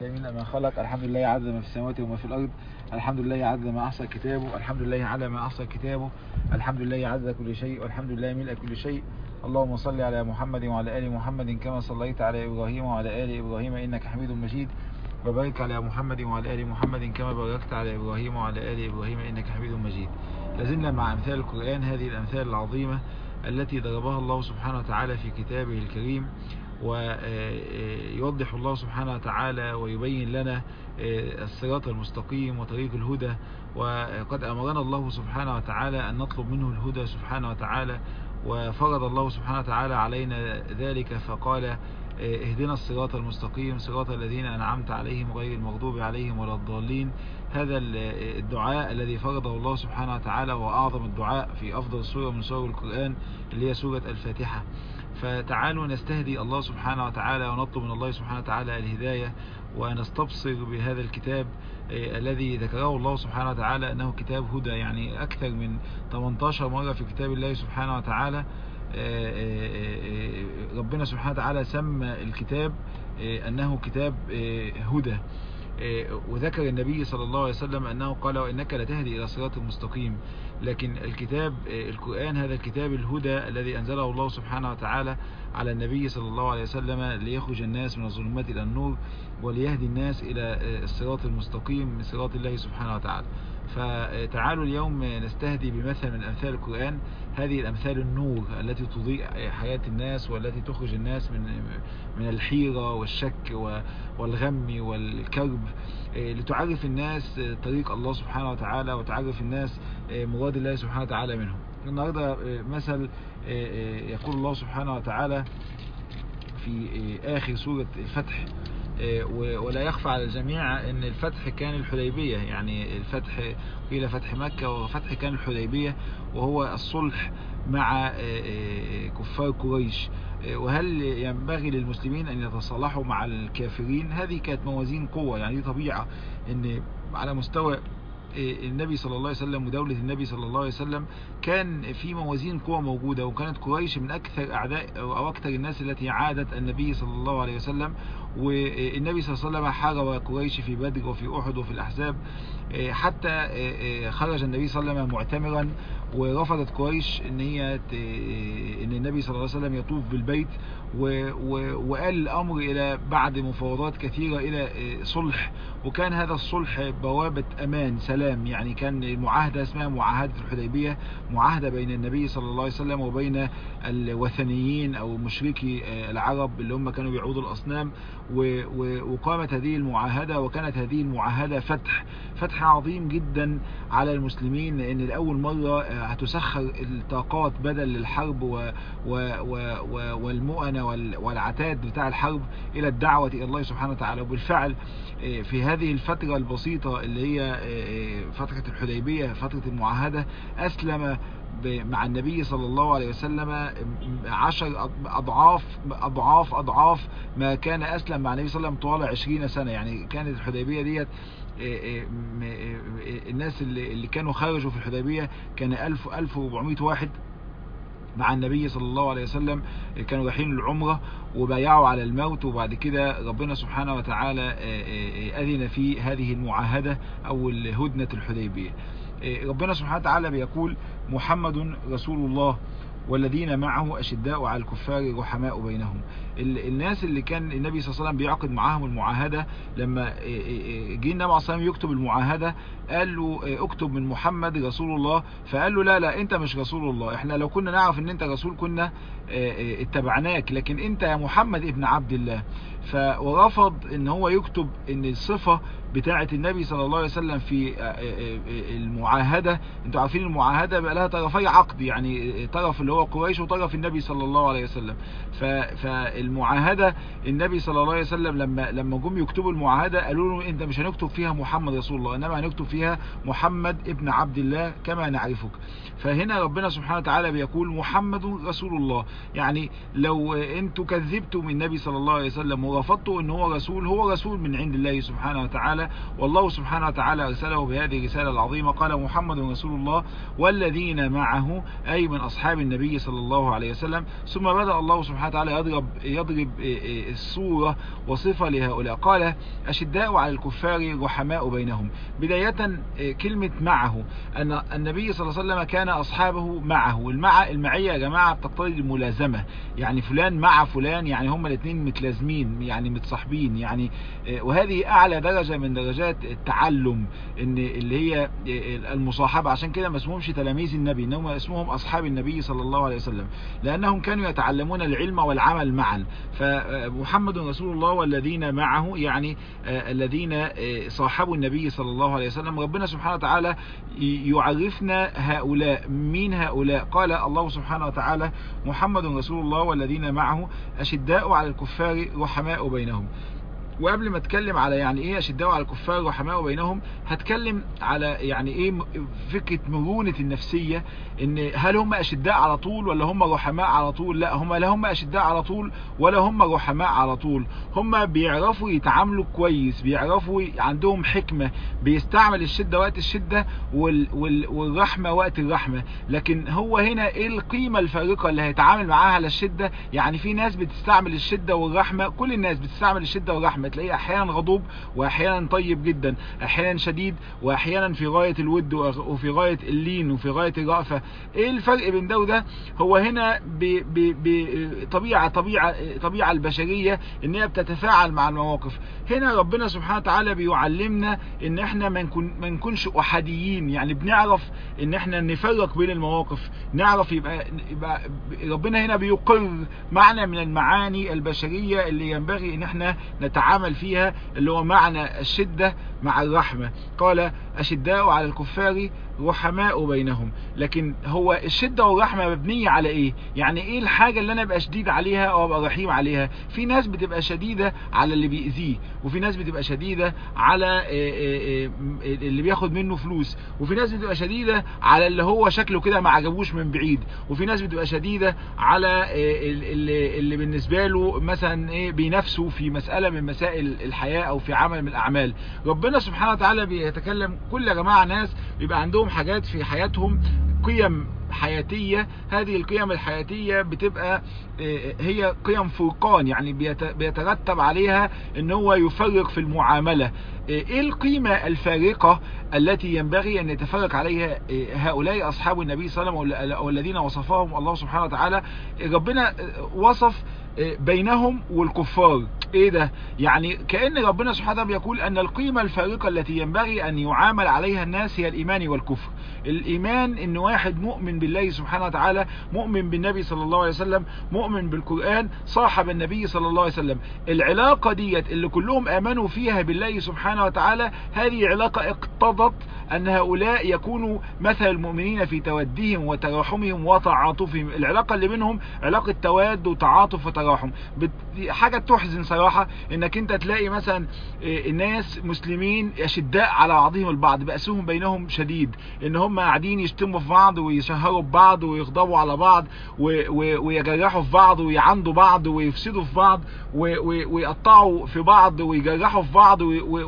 من ما خلق الحمد لله عدد ما في السماوات وما في الأرض الحمد لله عدد ما أحصى كتابه الحمد لله على ما أحصى كتابه الحمد لله عدد كل شيء والحمد لله ملء كل شيء اللهم صل على محمد وعلى آل محمد كما صليت على إبراهيم وعلى آل إبراهيم إنك حميد مجيد وبارك على محمد وعلى آل محمد كما باركت على إبراهيم وعلى آل إبراهيم إنك حميد مجيد لازلنا مع أمثال القرآن هذه الأمثال العظيمة التي ضربها الله سبحانه وتعالى في كتابه الكريم ويوضح الله سبحانه وتعالى ويبين لنا الصراط المستقيم وطريق الهدى وقد أمرنا الله سبحانه وتعالى أن نطلب منه الهدى سبحانه وتعالى وفرض الله سبحانه وتعالى علينا ذلك فقال اهدنا الصراط المستقيم صراط الذين أنعمت عليهم غير المغضوب عليهم ولا الضالين هذا الدعاء الذي فرضه الله سبحانه وتعالى وأعظم الدعاء في أفضل سورة من سور القرآن اللي هي سورة الفاتحة فتعالوا نستهدي الله سبحانه وتعالى ونطلب من الله سبحانه وتعالى الهداية ونستبصر بهذا الكتاب الذي ذكره الله سبحانه وتعالى أنه كتاب هدى يعني أكثر من 18 مرة في كتاب الله سبحانه وتعالى ربنا سبحانه وتعالى سمى الكتاب أنه كتاب هدى وذكر النبي صلى الله عليه وسلم أنه قال وإنك لتهدي إلى صراط مستقيم لكن الكتاب القرآن هذا الكتاب الهدى الذي أنزله الله سبحانه وتعالى على النبي صلى الله عليه وسلم ليخرج الناس من الظلمات إلى النور وليهدي الناس إلى الصراط المستقيم من صراط الله سبحانه وتعالى فتعالوا اليوم نستهدي بمثل من أمثال القرآن هذه الأمثال النور التي تضيء حياة الناس والتي تخرج الناس من من الحيرة والشك والغم والكرب لتعرف الناس طريق الله سبحانه وتعالى وتعرف الناس مراد الله سبحانه وتعالى منهم النهاردة مثل يقول الله سبحانه وتعالى في آخر سورة الفتح ولا يخفى على الجميع ان الفتح كان الحديبية يعني الفتح قيل فتح مكة وفتح كان الحديبية وهو الصلح مع كفار قريش وهل ينبغي للمسلمين ان يتصالحوا مع الكافرين هذه كانت موازين قوة يعني دي طبيعة ان على مستوى النبي صلى الله عليه وسلم ودولة النبي صلى الله عليه وسلم كان في موازين قوة موجودة وكانت قريش من أكثر أعداء أو أكثر الناس التي عادت النبي صلى الله عليه وسلم والنبي صلى الله عليه وسلم حارب قريش في بدر وفي أحد وفي الأحزاب حتى خرج النبي صلى الله عليه وسلم معتمرا ورفضت قريش ان هي ان النبي صلى الله عليه وسلم يطوف بالبيت وقال الامر الى بعد مفاوضات كثيرة الى صلح وكان هذا الصلح بوابة امان سلام يعني كان المعاهدة اسمها معاهدة الحديبية معاهدة بين النبي صلى الله عليه وسلم وبين الوثنيين او مشركي العرب اللي هم كانوا بيعودوا الاصنام وقامت هذه المعاهدة وكانت هذه المعاهدة فتح فتح عظيم جدا على المسلمين لان لاول مرة هتسخر الطاقات بدل للحرب و و و و والمؤنة والعتاد بتاع الحرب الى الدعوة الى الله سبحانه وتعالى وبالفعل في هذه الفترة البسيطة اللي هي فترة الحديبية فترة المعاهدة اسلم مع النبي صلى الله عليه وسلم عشر أضعاف أضعاف أضعاف ما كان أسلم مع النبي صلى الله عليه وسلم طوال عشرين سنة يعني كانت الحديبية ديت الناس اللي كانوا خرجوا في الحديبية كان ألف ألف واربعمائة واحد مع النبي صلى الله عليه وسلم كانوا رايحين العمرة وبايعوا على الموت وبعد كده ربنا سبحانه وتعالى أذن في هذه المعاهدة أو الهدنة الحديبية ربنا سبحانه وتعالى بيقول محمد رسول الله والذين معه أشداء على الكفار رحماء بينهم الناس اللي كان النبي صلى الله عليه وسلم بيعقد معاهم المعاهدة لما جه النبي عليه الصلاة يكتب المعاهدة قال له اكتب من محمد رسول الله فقال له لا لا انت مش رسول الله احنا لو كنا نعرف ان انت رسول كنا اتبعناك لكن انت يا محمد ابن عبد الله فرفض ان هو يكتب ان الصفة بتاعة النبي صلى الله عليه وسلم في المعاهدة انتوا عارفين المعاهدة بقى لها طرفي عقد يعني طرف اللي هو قريش وطرف النبي صلى الله عليه وسلم فالمعاهدة النبي صلى الله عليه وسلم لما لما جم يكتبوا المعاهدة قالوا له انت مش هنكتب فيها محمد رسول الله انما هنكتب فيها محمد ابن عبد الله كما نعرفك فهنا ربنا سبحانه وتعالى بيقول محمد رسول الله يعني لو انتوا كذبتم النبي صلى الله عليه وسلم ورفضتوا ان هو رسول هو رسول من عند الله سبحانه وتعالى والله سبحانه وتعالى ارسله بهذه الرسالة العظيمة قال محمد رسول الله والذين معه اي من اصحاب النبي صلى الله عليه وسلم ثم بدأ الله سبحانه وتعالى يضرب يضرب الصورة وصفة لهؤلاء قال اشداء على الكفار رحماء بينهم بداية كلمة معه ان النبي صلى الله عليه وسلم كان اصحابه معه المع المعية يا جماعة بتقتضي الملازمة يعني فلان مع فلان يعني هما الاثنين متلازمين يعني متصاحبين يعني وهذه اعلى درجة من درجات التعلم ان اللي هي المصاحبة عشان كده ما اسمهمش تلاميذ النبي انهم اسمهم اصحاب النبي صلى الله عليه وسلم لانهم كانوا يتعلمون العلم والعمل معا فمحمد رسول الله والذين معه يعني الذين صاحبوا النبي صلى الله عليه وسلم ربنا سبحانه وتعالى يعرفنا هؤلاء مين هؤلاء قال الله سبحانه وتعالى محمد رسول الله والذين معه أشداء على الكفار رحماء بينهم وقبل ما اتكلم على يعني ايه اشداء على الكفار رحماء بينهم هتكلم على يعني ايه فكرة مرونة النفسية ان هل هم اشداء على طول ولا هم رحماء على طول لا هم لا هم اشداء على طول ولا هم رحماء على طول هم بيعرفوا يتعاملوا كويس بيعرفوا عندهم حكمة بيستعمل الشدة وقت الشدة وال وال والرحمة وقت الرحمة لكن هو هنا ايه القيمة الفارقة اللي هيتعامل معاها على الشدة يعني في ناس بتستعمل الشدة والرحمة كل الناس بتستعمل الشدة والرحمة تلاقيه احيانا غضوب واحيانا طيب جدا احيانا شديد واحيانا في غاية الود وفي غاية اللين وفي غاية الرأفة ايه الفرق بين ده وده هو هنا بطبيعة طبيعة طبيعة البشرية ان هي بتتفاعل مع المواقف هنا ربنا سبحانه وتعالى بيعلمنا ان احنا ما نكون ما نكونش احاديين يعني بنعرف ان احنا نفرق بين المواقف نعرف يبقى, يبقى ربنا هنا بيقر معنى من المعاني البشرية اللي ينبغي ان احنا نتعامل فيها اللي هو معنى الشدة مع الرحمة قال أشداء على الكفار رحماء بينهم لكن هو الشدة والرحمة مبنية على ايه يعني ايه الحاجة اللي انا ابقى شديد عليها او ابقى رحيم عليها في ناس بتبقى شديدة على اللي بيأذيه وفي ناس بتبقى شديدة على اللي بياخد منه فلوس وفي ناس بتبقى شديدة على اللي هو شكله كده ما عجبوش من بعيد وفي ناس بتبقى شديدة على اللي, اللي بالنسبة له مثلا ايه بينافسه في مسألة من مسائل الحياة او في عمل من الاعمال ربنا سبحانه وتعالى بيتكلم كل يا جماعة ناس بيبقى عندهم حاجات في حياتهم قيم حياتية هذه القيم الحياتية بتبقى هي قيم فرقان يعني بيترتب عليها ان هو يفرق في المعاملة ايه القيمة الفارقة التي ينبغي ان يتفرق عليها هؤلاء اصحاب النبي صلى الله عليه وسلم والذين وصفهم الله سبحانه وتعالى ربنا وصف بينهم والكفار ايه ده يعني كأن ربنا سبحانه وتعالى بيقول ان القيمة الفارقة التي ينبغي ان يعامل عليها الناس هي الايمان والكفر الايمان ان واحد مؤمن بالله سبحانه وتعالى مؤمن بالنبي صلى الله عليه وسلم مؤمن بالقرآن صاحب النبي صلى الله عليه وسلم العلاقة ديت اللي كلهم امنوا فيها بالله سبحانه وتعالى هذه علاقة اقتضت ان هؤلاء يكونوا مثل المؤمنين في تودهم وتراحمهم وتعاطفهم العلاقة اللي بينهم علاقة تواد وتعاطف وتراحم حاجة تحزن صراحة انك انت تلاقي مثلا ناس مسلمين اشداء على بعضهم البعض بأسهم بينهم شديد ان هم قاعدين يشتموا في بعض ويشهروا ببعض ويغضبوا على بعض ويجرحوا في بعض ويعندوا بعض ويفسدوا في بعض ويقطعوا في بعض ويجرحوا في بعض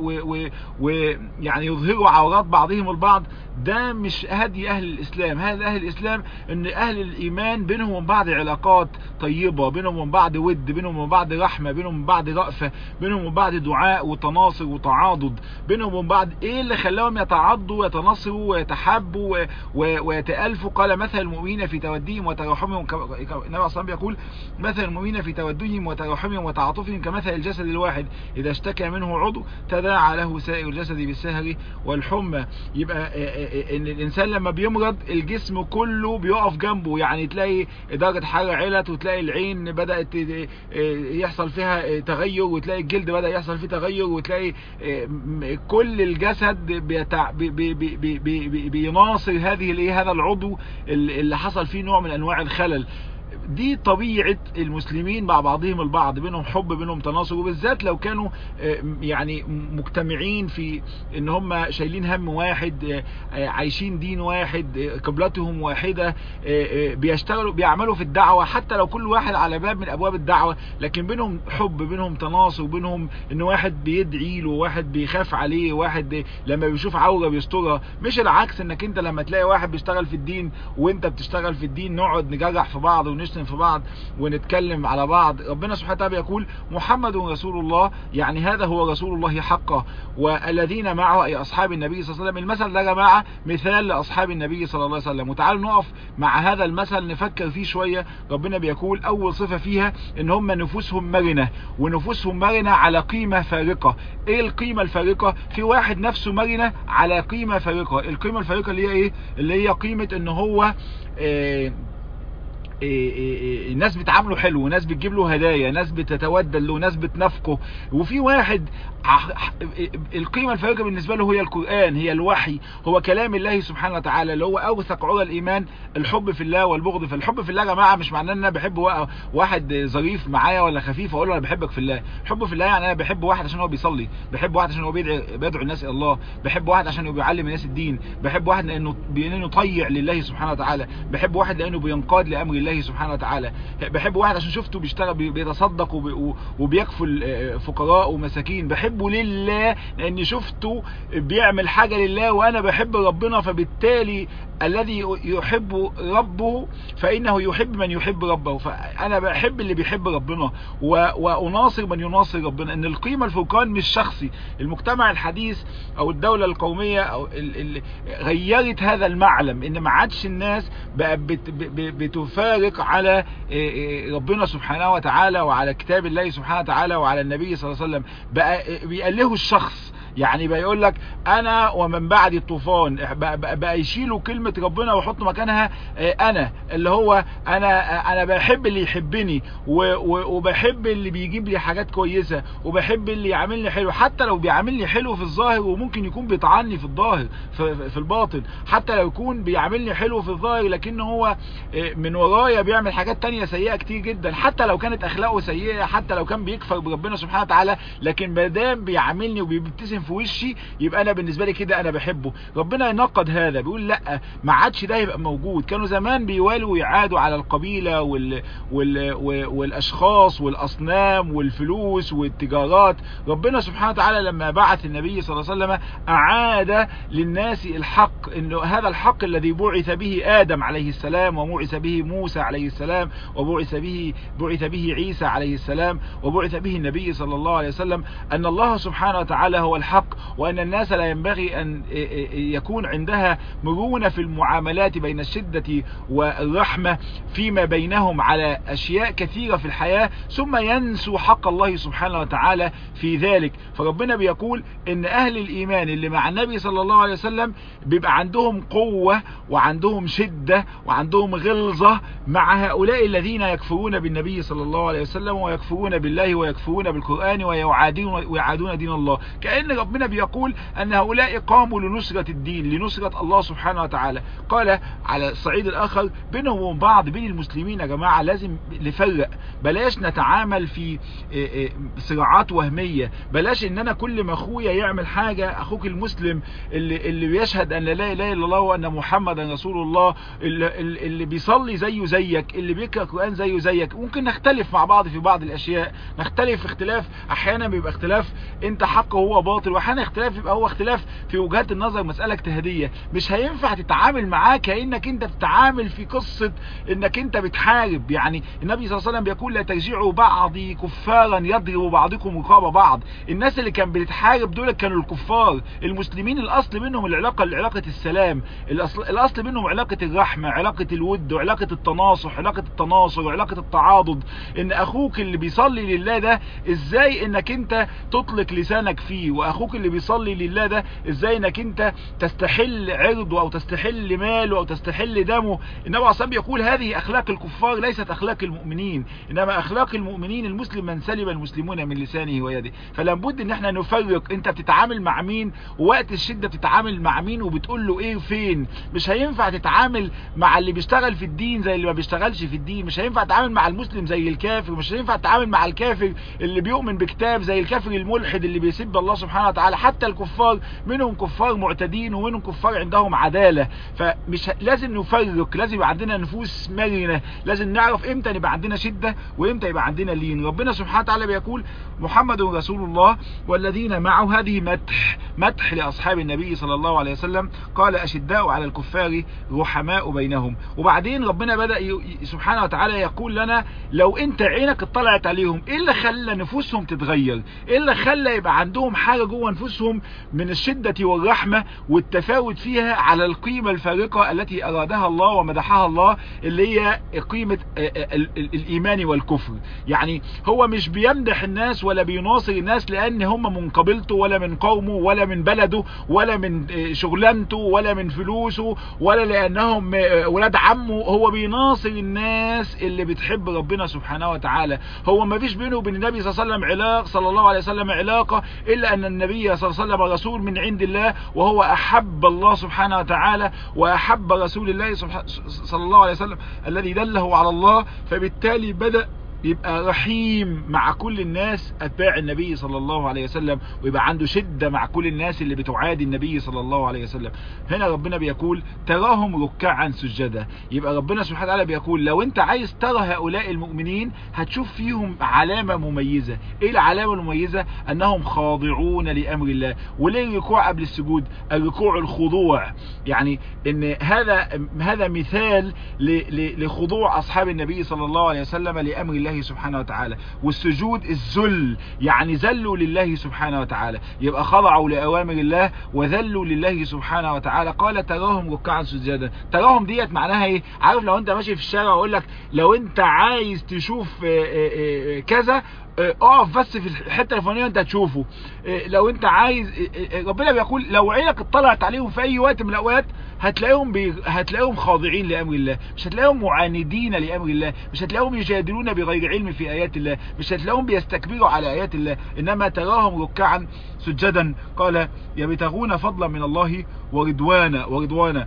ويعني يظهروا عورات بعضهم البعض ده مش هدي اهل الاسلام هذا اهل الاسلام ان اهل الايمان بينهم وبين بعض علاقات طيبة بينهم وبين بعض ود بينهم وبين بعض رحمة بينهم وبين بعض رأفة بينهم وبين بعض دعاء وتناصر وتعاضد بينهم وبين بعض ايه اللي خلاهم يتعاضدوا ويتناصروا ويتحابوا ويتألفوا قال مثل المؤمنين في توديهم وتراحمهم النبي صلى الله عليه وسلم يقول مثل المؤمنين في توديهم وتراحمهم وتعاطفهم كمثل الجسد الواحد اذا اشتكى منه عضو تداعى له سائر الجسد بالسهر والحمى يبقى ان الانسان لما بيمرض الجسم كله بيقف جنبه يعني تلاقي درجة حرارة علت وتلاقي العين بدأت يحصل فيها تغير وتلاقي الجلد بدأ يحصل فيه تغير وتلاقي كل الجسد بيتع... بي بي بي بي بي بيناصر هذه الايه هذا العضو اللي حصل فيه نوع من انواع الخلل دي طبيعة المسلمين مع بعضهم البعض بينهم حب بينهم تناصر وبالذات لو كانوا يعني مجتمعين في ان هم شايلين هم واحد عايشين دين واحد قبلتهم واحدة بيشتغلوا بيعملوا في الدعوة حتى لو كل واحد على باب من ابواب الدعوة لكن بينهم حب بينهم تناصر بينهم ان واحد بيدعي له واحد بيخاف عليه واحد لما بيشوف عورة بيسترها مش العكس انك انت لما تلاقي واحد بيشتغل في الدين وانت بتشتغل في الدين نقعد نجرح في بعض ونشتم في بعض ونتكلم على بعض ربنا سبحانه وتعالى يقول محمد رسول الله يعني هذا هو رسول الله حقا والذين معه اي اصحاب النبي صلى الله عليه وسلم المثل ده يا جماعه مثال لاصحاب النبي صلى الله عليه وسلم وتعالوا نقف مع هذا المثل نفكر فيه شويه ربنا بيقول اول صفه فيها ان هم نفوسهم مرنه ونفوسهم مرنه على قيمه فارقه ايه القيمه الفارقه في واحد نفسه مرنه على قيمه فارقه القيمه الفارقه اللي هي ايه اللي هي قيمه ان هو إيه ناس بتعامله حلو ناس بتجيب له هدايا ناس بتتودد له ناس بتنافقه وفي واحد القيمة الفارقة بالنسبة له هي القرآن هي الوحي هو كلام الله سبحانه وتعالى اللي هو أوثق عرى الإيمان الحب في الله والبغض في الحب في الله يا جماعة مش معناه ان انا بحب واحد ظريف معايا ولا خفيف اقول له انا بحبك في الله الحب في الله يعني انا بحب واحد عشان هو بيصلي بحب واحد عشان هو بيدعي بيدعو الناس الى الله بحب واحد عشان هو بيعلم الناس الدين بحب واحد لانه لانه طيع لله سبحانه وتعالى بحب واحد لانه بينقاد لامر الله سبحانه وتعالى بحب واحد عشان شفته بيشتغل بيتصدق وبيكفل فقراء ومساكين بحبه لله لاني شفته بيعمل حاجة لله وانا بحب ربنا فبالتالي الذي يحب ربه فانه يحب من يحب ربه فانا بحب اللي بيحب ربنا واناصر من يناصر ربنا ان القيمة الفرقان مش شخصي المجتمع الحديث او الدولة القومية او غيرت هذا المعلم ان ما عادش الناس بقى بتفارق على ربنا سبحانه وتعالى وعلى كتاب الله سبحانه وتعالى وعلى النبي صلى الله عليه وسلم بقى بيألهوا الشخص يعني بيقول لك انا ومن بعد الطوفان بقى يشيلوا كلمة ربنا ويحطوا مكانها انا اللي هو انا انا بحب اللي يحبني وبحب اللي بيجيب لي حاجات كويسة وبحب اللي يعاملني حلو حتى لو بيعاملني حلو في الظاهر وممكن يكون بيطعني في الظاهر في, في الباطن حتى لو يكون بيعاملني حلو في الظاهر لكن هو من ورايا بيعمل حاجات تانية سيئة كتير جدا حتى لو كانت اخلاقه سيئة حتى لو كان بيكفر بربنا سبحانه وتعالى لكن ما دام بيعاملني وبيبتسم في وشي يبقى انا بالنسبة لي كده انا بحبه ربنا ينقد هذا بيقول لا ما عادش ده يبقى موجود كانوا زمان بيوالوا ويعادوا على القبيلة وال... وال... والاشخاص والاصنام والفلوس والتجارات ربنا سبحانه وتعالى لما بعث النبي صلى الله عليه وسلم اعاد للناس الحق انه هذا الحق الذي بعث به ادم عليه السلام وبعث به موسى عليه السلام وبعث به بعث به عيسى عليه السلام وبعث به النبي صلى الله عليه وسلم ان الله سبحانه وتعالى هو الحق وأن الناس لا ينبغي أن يكون عندها مرونة في المعاملات بين الشدة والرحمة فيما بينهم على أشياء كثيرة في الحياة ثم ينسوا حق الله سبحانه وتعالى في ذلك فربنا بيقول ان أهل الإيمان اللي مع النبي صلى الله عليه وسلم بيبقى عندهم قوة وعندهم شدة وعندهم غلظة مع هؤلاء الذين يكفرون بالنبي صلى الله عليه وسلم ويكفرون بالله ويكفرون بالقرآن ويعادون, ويعادون دين الله كأن ربنا بيقول ان هؤلاء قاموا لنصرة الدين لنصرة الله سبحانه وتعالى قال على الصعيد الاخر بينهم وبين بعض بين المسلمين يا جماعة لازم نفرق بلاش نتعامل في صراعات وهمية بلاش ان انا كل ما اخويا يعمل حاجة اخوك المسلم اللي, اللي بيشهد ان لا اله الا الله وان محمدا رسول الله اللي, اللي بيصلي زيه زيك اللي بيقرأ القرآن زيه زيك ممكن نختلف مع بعض في بعض الاشياء نختلف اختلاف احيانا بيبقى اختلاف انت حق وهو باطل واحيانا اختلاف يبقى هو اختلاف في وجهات النظر مسألة اجتهادية مش هينفع تتعامل معاه كأنك انت بتتعامل في قصة انك انت بتحارب يعني النبي صلى الله عليه وسلم بيقول لا ترجعوا بعضي كفارا يضرب بعضكم رقاب بعض الناس اللي كان بتحارب دول كانوا الكفار المسلمين الاصل منهم العلاقة علاقة السلام الاصل, الأصل منهم علاقة الرحمة علاقة الود وعلاقة التناصح علاقة التناصر وعلاقة التعاضد ان اخوك اللي بيصلي لله ده ازاي انك انت تطلق لسانك فيه واخوك اخوك اللي بيصلي لله ده ازاي انك انت تستحل عرضه او تستحل ماله او تستحل دمه النبي عليه الصلاه يقول هذه اخلاق الكفار ليست اخلاق المؤمنين انما اخلاق المؤمنين المسلم من سلم المسلمون من لسانه ويده فلا بد ان احنا نفرق انت بتتعامل مع مين وقت الشده بتتعامل مع مين وبتقول له ايه فين مش هينفع تتعامل مع اللي بيشتغل في الدين زي اللي ما بيشتغلش في الدين مش هينفع تتعامل مع المسلم زي الكافر مش هينفع تتعامل مع الكافر اللي بيؤمن بكتاب زي الكافر الملحد اللي بيسب الله سبحانه وتعالى حتى الكفار منهم كفار معتدين ومنهم كفار عندهم عدالة فمش لازم نفرق لازم يبقى عندنا نفوس مرنة لازم نعرف امتى نبقى عندنا شدة وامتى يبقى عندنا لين ربنا سبحانه وتعالى بيقول محمد رسول الله والذين معه هذه مدح مدح لأصحاب النبي صلى الله عليه وسلم قال أشداء على الكفار رحماء بينهم وبعدين ربنا بدأ سبحانه وتعالى يقول لنا لو انت عينك اطلعت عليهم ايه اللي خلى نفوسهم تتغير ايه اللي خلى يبقى عندهم حاجة جوه نفوسهم من الشدة والرحمة والتفاوت فيها على القيمة الفارقة التي ارادها الله ومدحها الله اللي هي قيمة الايمان والكفر يعني هو مش بيمدح الناس ولا بيناصر الناس لان هم من قبيلته ولا من قومه ولا من بلده ولا من شغلانته ولا من فلوسه ولا لانهم ولاد عمه هو بيناصر الناس اللي بتحب ربنا سبحانه وتعالى هو ما فيش بينه وبين النبي صلى الله عليه وسلم علاقه صلى الله عليه وسلم علاقه الا ان النبي صلى الله عليه وسلم رسول من عند الله وهو احب الله سبحانه وتعالى واحب رسول الله صلى الله عليه وسلم الذي دله على الله فبالتالي بدأ يبقى رحيم مع كل الناس اتباع النبي صلى الله عليه وسلم ويبقى عنده شدة مع كل الناس اللي بتعادي النبي صلى الله عليه وسلم هنا ربنا بيقول تراهم ركعا سجدا يبقى ربنا سبحانه وتعالى بيقول لو انت عايز ترى هؤلاء المؤمنين هتشوف فيهم علامة مميزة ايه العلامة المميزة انهم خاضعون لامر الله وليه الركوع قبل السجود الركوع الخضوع يعني ان هذا هذا مثال لخضوع اصحاب النبي صلى الله عليه وسلم لامر الله سبحانه وتعالى والسجود الذل يعني ذلوا لله سبحانه وتعالى يبقى خضعوا لأوامر الله وذلوا لله سبحانه وتعالى قال تراهم ركعا سجدا تراهم ديت معناها ايه عارف لو انت ماشي في الشارع واقول لك لو انت عايز تشوف كذا اقف بس في الحته الفلانيه انت هتشوفه لو انت عايز ربنا بيقول لو عينك اطلعت عليهم في اي وقت من الاوقات هتلاقيهم بي... هتلاقيهم خاضعين لامر الله مش هتلاقيهم معاندين لامر الله مش هتلاقيهم يجادلون بغير علم في ايات الله مش هتلاقيهم بيستكبروا على ايات الله انما تراهم ركعا سجدا قال يبتغون فضلا من الله ورضوانا ورضوانا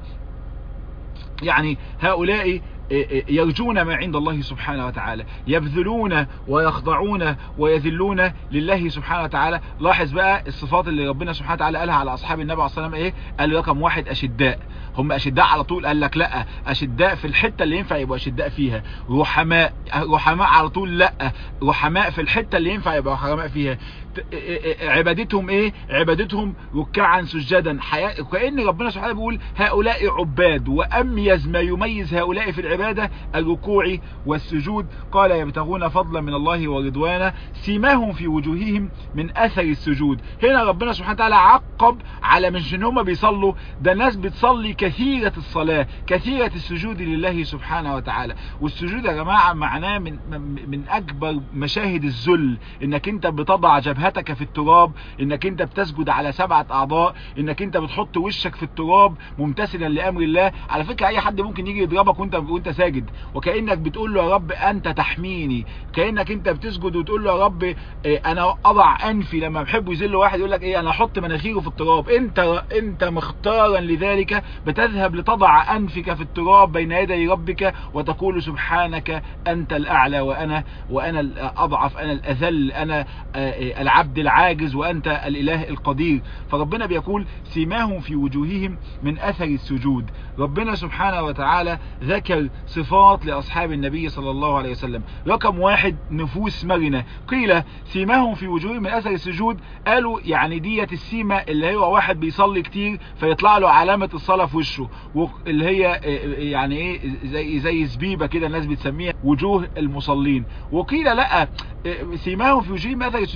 يعني هؤلاء يرجون ما عند الله سبحانه وتعالى يبذلون ويخضعون ويذلون لله سبحانه وتعالى لاحظ بقى الصفات اللي ربنا سبحانه وتعالى قالها على أصحاب النبي عليه الصلاة والسلام ايه قال رقم واحد أشداء هم أشداء على طول قال لك لا أشداء في الحتة اللي ينفع يبقوا أشداء فيها رحماء رحماء على طول لا رحماء في الحتة اللي ينفع يبقوا رحماء فيها عبادتهم ايه عبادتهم ركعا سجدا حياة كأن ربنا سبحانه بيقول هؤلاء عباد وأميز ما يميز هؤلاء في العبادة الركوع والسجود قال يبتغون فضلا من الله ورضوانا سيماهم في وجوههم من أثر السجود هنا ربنا سبحانه وتعالى عقب على مش ان هم بيصلوا ده ناس بتصلي كثيرة الصلاة كثيرة السجود لله سبحانه وتعالى والسجود يا جماعة معناه من, من أكبر مشاهد الذل انك انت بتضع جبهتك في التراب انك انت بتسجد على سبعة اعضاء انك انت بتحط وشك في التراب ممتثلا لامر الله على فكرة اي حد ممكن يجي يضربك وانت وانت ساجد وكأنك بتقول له يا رب انت تحميني كأنك انت بتسجد وتقول له يا رب إيه انا اضع انفي لما بحب يذل واحد يقول لك ايه انا احط مناخيره في التراب انت انت مختارا لذلك بتذهب لتضع انفك في التراب بين يدي ربك وتقول سبحانك انت الاعلى وانا وانا الاضعف انا الاذل انا العبد العاجز وانت الاله القدير فربنا بيقول سيماهم في وجوههم من اثر السجود ربنا سبحانه وتعالى ذكر صفات لاصحاب النبي صلى الله عليه وسلم رقم واحد نفوس مرنة قيل سيماهم في وجوههم من اثر السجود قالوا يعني ديت السيمة اللي هو واحد بيصلي كتير فيطلع له علامة الصلاة في وشه اللي هي يعني ايه زي زي زبيبة كده الناس بتسميها وجوه المصلين وقيل لا سيماهم في وجوههم اثر السجود يعني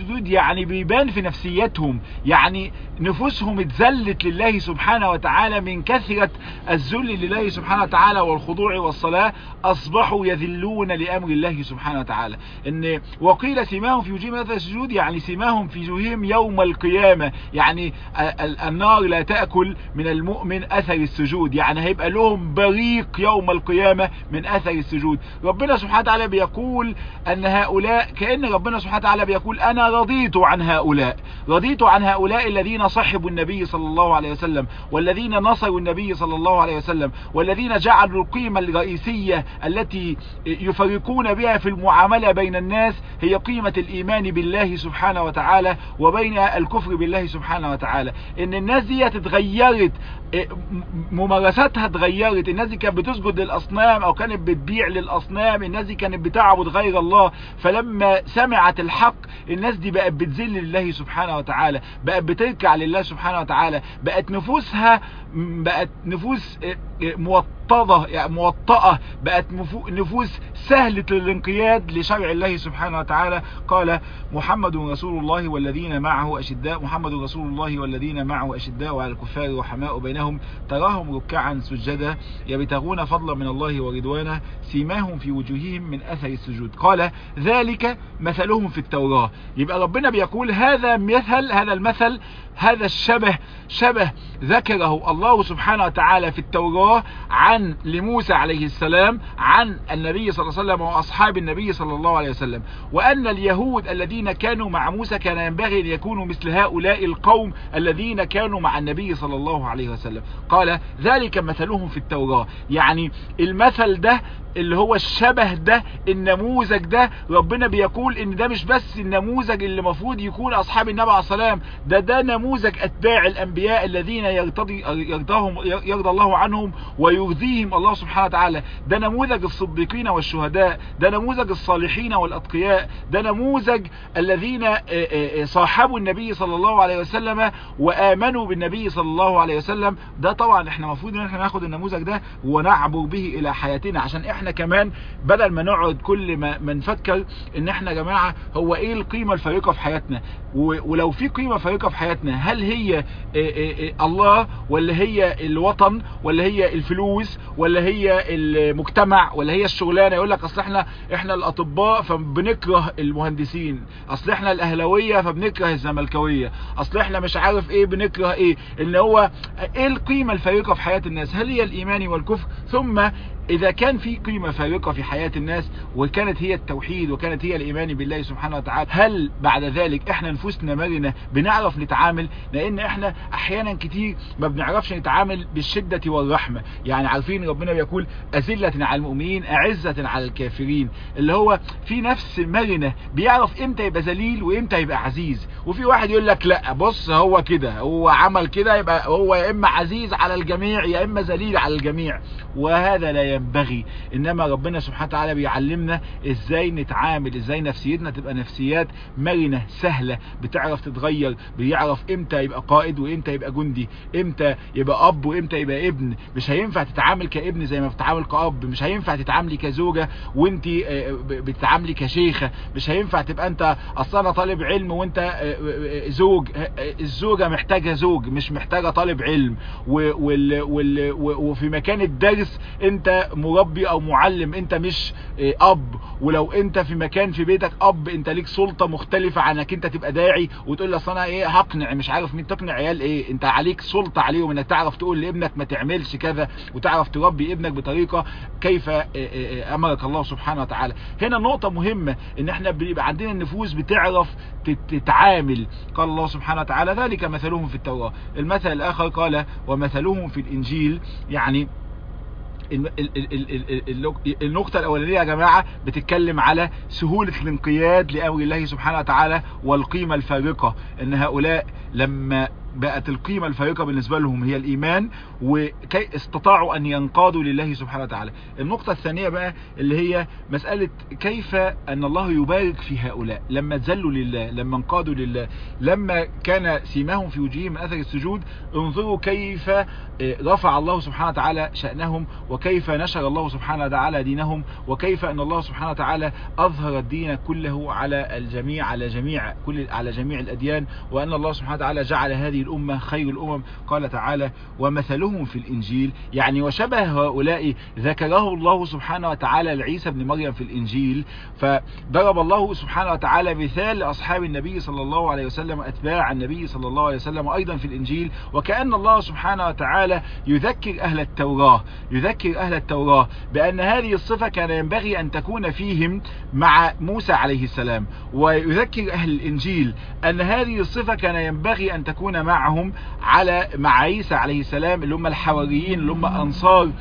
يعني بيبان في نفسيتهم يعني نفوسهم اتذلت لله سبحانه وتعالى من كثرة الذل لله سبحانه وتعالى والخضوع والصلاة اصبحوا يذلون لامر الله سبحانه وتعالى ان وقيل سماهم في وجوههم اثر السجود يعني سماهم في وجوههم يوم القيامة يعني النار لا تأكل من المؤمن اثر السجود يعني هيبقى لهم بريق يوم القيامة من اثر السجود ربنا سبحانه وتعالى بيقول ان هؤلاء كأن ربنا سبحانه وتعالى بيقول انا رضيت عن هؤلاء رضيت عن هؤلاء الذين صحبوا النبي صلى الله عليه وسلم والذين نصروا النبي صلى الله عليه وسلم والذين جعلوا القيمة الرئيسية التي يفرقون بها في المعاملة بين الناس هي قيمة الايمان بالله سبحانه وتعالى وبين الكفر بالله سبحانه وتعالى ان الناس دي اتغيرت ممارساتها اتغيرت الناس دي كانت بتسجد للاصنام او كانت بتبيع للاصنام الناس دي كانت بتعبد غير الله فلما سمعت الحق الناس دي بقت بتذل لله سبحانه وتعالى بقت بتركع لله سبحانه وتعالى بقت نفوسها بقت نفوس موطضة يعني موطئة بقت نفوس سهلة الانقياد لشرع الله سبحانه وتعالى قال محمد رسول الله والذين معه أشداء محمد رسول الله والذين معه أشداء على الكفار وحماء بينهم تراهم ركعا سجدا يبتغون فضلا من الله ورضوانه سيماهم في وجوههم من أثر السجود قال ذلك مثلهم في التوراة يبقى ربنا بيقول هذا مثل هذا المثل هذا الشبه شبه ذكره الله سبحانه وتعالى في التوراة عن لموسى عليه السلام عن النبي صلى الله عليه وسلم وأصحاب النبي صلى الله عليه وسلم وأن اليهود الذين كانوا مع موسى كان ينبغي أن يكونوا مثل هؤلاء القوم الذين كانوا مع النبي صلى الله عليه وسلم قال ذلك مثلهم في التوراة يعني المثل ده اللي هو الشبه ده النموذج ده ربنا بيقول ان ده مش بس النموذج اللي المفروض يكون اصحاب النبي عليه السلام ده ده نموذج اتباع الانبياء الذين يرتضي يرضاهم يرضى الله عنهم ويرضيهم الله سبحانه وتعالى ده نموذج الصديقين والشهداء ده نموذج الصالحين والاتقياء ده نموذج الذين صاحبوا النبي صلى الله عليه وسلم وامنوا بالنبي صلى الله عليه وسلم ده طبعا احنا المفروض ان احنا ناخد النموذج ده ونعبر به الى حياتنا عشان احنا كمان بدل ما نقعد كل ما, ما نفكر ان احنا يا جماعة هو ايه القيمة الفارقة في حياتنا ولو في قيمة فارقة في حياتنا هل هي إيه إيه إيه الله ولا هي الوطن ولا هي الفلوس ولا هي المجتمع ولا هي الشغلانة يقول لك اصل احنا احنا الاطباء فبنكره المهندسين اصل احنا الاهلاوية فبنكره الزملكاوية اصل احنا مش عارف ايه بنكره ايه ان هو ايه القيمة الفارقة في حياة الناس هل هي الايمان والكفر ثم اذا كان في قيمة فارقة في حياة الناس وكانت هي التوحيد وكانت هي الايمان بالله سبحانه وتعالى هل بعد ذلك احنا نفوسنا مرنة بنعرف نتعامل لان احنا احيانا كتير ما بنعرفش نتعامل بالشدة والرحمة يعني عارفين ربنا بيقول اذلة على المؤمنين اعزة على الكافرين اللي هو في نفس مرنة بيعرف امتى يبقى ذليل وامتى يبقى عزيز وفي واحد يقول لك لا بص هو كده هو عمل كده يبقى هو يا اما عزيز على الجميع يا اما ذليل على الجميع وهذا لا ينبغي انما ربنا سبحانه وتعالى بيعلمنا ازاي نتعامل ازاي نفسيتنا تبقى نفسيات مرنة سهلة بتعرف تتغير بيعرف امتى يبقى قائد وامتى يبقى جندي امتى يبقى اب وامتى يبقى ابن مش هينفع تتعامل كابن زي ما بتتعامل كاب مش هينفع تتعاملي كزوجة وانت بتتعاملي كشيخة مش هينفع تبقى انت اصلا طالب علم وانت زوج الزوجة محتاجة زوج مش محتاجة طالب علم وال وال وفي مكان الدرس انت مربي او معلم انت مش اب ولو انت في مكان في بيتك اب انت ليك سلطة مختلفة عنك انت تبقى داعي وتقول لي انا ايه هقنع مش عارف مين تقنع عيال ايه انت عليك سلطة عليهم انك تعرف تقول لابنك ما تعملش كذا وتعرف تربي ابنك بطريقة كيف امرك الله سبحانه وتعالى هنا نقطة مهمة ان احنا بيبقى عندنا النفوس بتعرف تتعامل قال الله سبحانه وتعالى ذلك مثلهم في التوراة المثل الاخر قال ومثلهم في الانجيل يعني النقطة الأولانية يا جماعة بتتكلم على سهولة الانقياد لأمر الله سبحانه وتعالى والقيمة الفارقة ان هؤلاء لما بقت القيمة الفارقة بالنسبة لهم هي الإيمان وكي استطاعوا أن ينقادوا لله سبحانه وتعالى النقطة الثانية بقى اللي هي مسألة كيف أن الله يبارك في هؤلاء لما تزلوا لله لما انقادوا لله لما كان سيماهم في وجوههم من أثر السجود انظروا كيف رفع الله سبحانه وتعالى شأنهم وكيف نشر الله سبحانه وتعالى دينهم وكيف أن الله سبحانه وتعالى أظهر الدين كله على الجميع على جميع كل على جميع الأديان وأن الله سبحانه وتعالى جعل هذه الأمة خير الأمم قال تعالى ومثلهم في الإنجيل يعني وشبه هؤلاء ذكره الله سبحانه وتعالى لعيسى بن مريم في الإنجيل فضرب الله سبحانه وتعالى مثال لأصحاب النبي صلى الله عليه وسلم أتباع النبي صلى الله عليه وسلم أيضا في الإنجيل وكأن الله سبحانه وتعالى يذكر أهل التوراة يذكر أهل التوراة بأن هذه الصفة كان ينبغي أن تكون فيهم مع موسى عليه السلام ويذكر أهل الإنجيل أن هذه الصفة كان ينبغي أن تكون معهم على مع عيسى عليه السلام اللي هم الحواريين اللي هم أنصار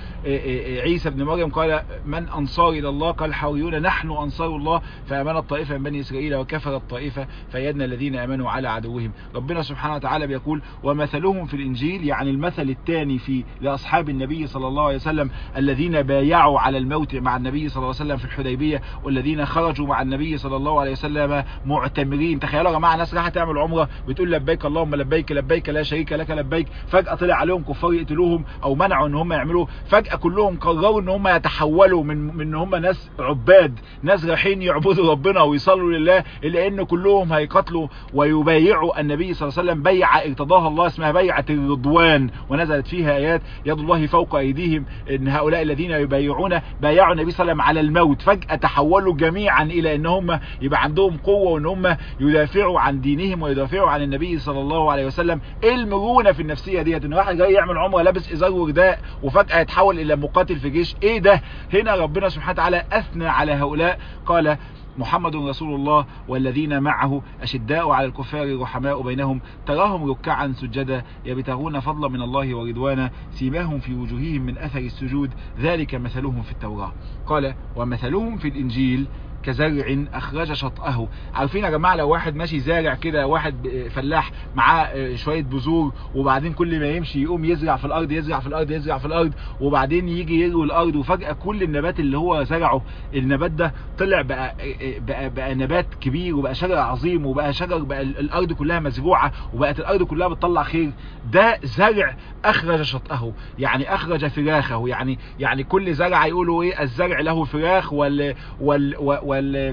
عيسى بن مريم قال من أنصار إلى الله قال الحواريون نحن أنصار الله فأمن الطائفة من بني إسرائيل وكفر الطائفة فيدنا الذين أمنوا على عدوهم ربنا سبحانه وتعالى بيقول ومثلهم في الإنجيل يعني المثل الثاني في لأصحاب النبي صلى الله عليه وسلم الذين بايعوا على الموت مع النبي صلى الله عليه وسلم في الحديبية والذين خرجوا مع النبي صلى الله عليه وسلم معتمرين تخيلوا يا جماعة ناس راح تعمل عمرة بتقول لبيك اللهم لبيك لبيك لا شريك لك لبيك فجأة طلع عليهم كفار يقتلوهم او منعوا ان هم يعملوا فجأة كلهم قرروا ان هم يتحولوا من من ان هم ناس عباد ناس رايحين يعبدوا ربنا ويصلوا لله الا ان كلهم هيقتلوا ويبايعوا النبي صلى الله عليه وسلم بيعة ارتضاها الله اسمها بيعة الرضوان ونزلت فيها ايات يد الله فوق ايديهم ان هؤلاء الذين يبايعون بايعوا النبي صلى الله عليه وسلم على الموت فجأة تحولوا جميعا الى ان هم يبقى عندهم قوة وان هم يدافعوا عن دينهم ويدافعوا عن النبي صلى الله عليه وسلم ايه المرونة في النفسية ديت ان واحد جاي يعمل عمره لابس ازار ورداء وفجأة يتحول الى مقاتل في جيش ايه ده هنا ربنا سبحانه وتعالى اثنى على هؤلاء قال محمد رسول الله والذين معه أشداء على الكفار رحماء بينهم تراهم ركعا سجدا يبتغون فضلا من الله ورضوانا سيماهم في وجوههم من أثر السجود ذلك مثلهم في التوراة قال ومثلهم في الإنجيل كزرع اخرج شطأه عارفين يا جماعه لو واحد ماشي زارع كده واحد فلاح معاه شويه بذور وبعدين كل ما يمشي يقوم يزرع في الارض يزرع في الارض يزرع في الارض وبعدين يجي يروي الارض وفجاه كل النبات اللي هو زرعه النبات ده طلع بقى بقى, بقى نبات كبير وبقى شجر عظيم وبقى شجر بقى الارض كلها مزروعه وبقت الارض كلها بتطلع خير ده زرع اخرج شطأه يعني اخرج فراخه يعني يعني كل زرع يقولوا ايه الزرع له فراخ وال وال, وال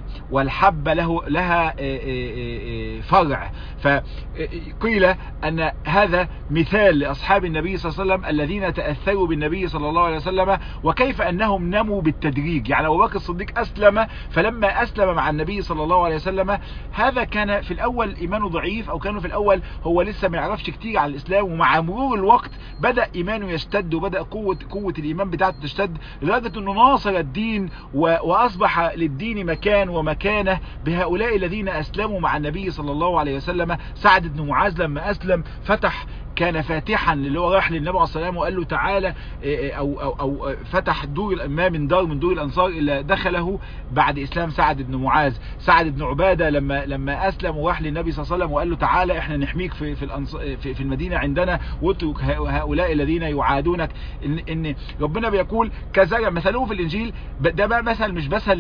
والحبة له لها فرع فقيل أن هذا مثال لأصحاب النبي صلى الله عليه وسلم الذين تأثروا بالنبي صلى الله عليه وسلم وكيف أنهم نموا بالتدريج يعني أبو بكر الصديق أسلم فلما أسلم مع النبي صلى الله عليه وسلم هذا كان في الأول إيمانه ضعيف أو كانوا في الأول هو لسه ما يعرفش كتير عن الإسلام ومع مرور الوقت بدأ إيمانه يشتد وبدأ قوة قوة الإيمان بتاعته تشتد لدرجة أنه ناصر الدين وأصبح للدين مكان ومكانة بهؤلاء الذين أسلموا مع النبي صلى الله عليه وسلم سعد بن معاذ لما أسلم فتح كان فاتحا اللي هو راح للنبي عليه الصلاه والسلام وقال له تعالى او او او فتح دور ما من دار من دور الانصار الا دخله بعد اسلام سعد بن معاذ سعد بن عباده لما لما اسلم وراح للنبي صلى الله عليه وسلم وقال له تعالى احنا نحميك في في في, في المدينه عندنا واترك هؤلاء الذين يعادونك ان ان ربنا بيقول كزرع مثله في الانجيل ده بقى مثل مش مثل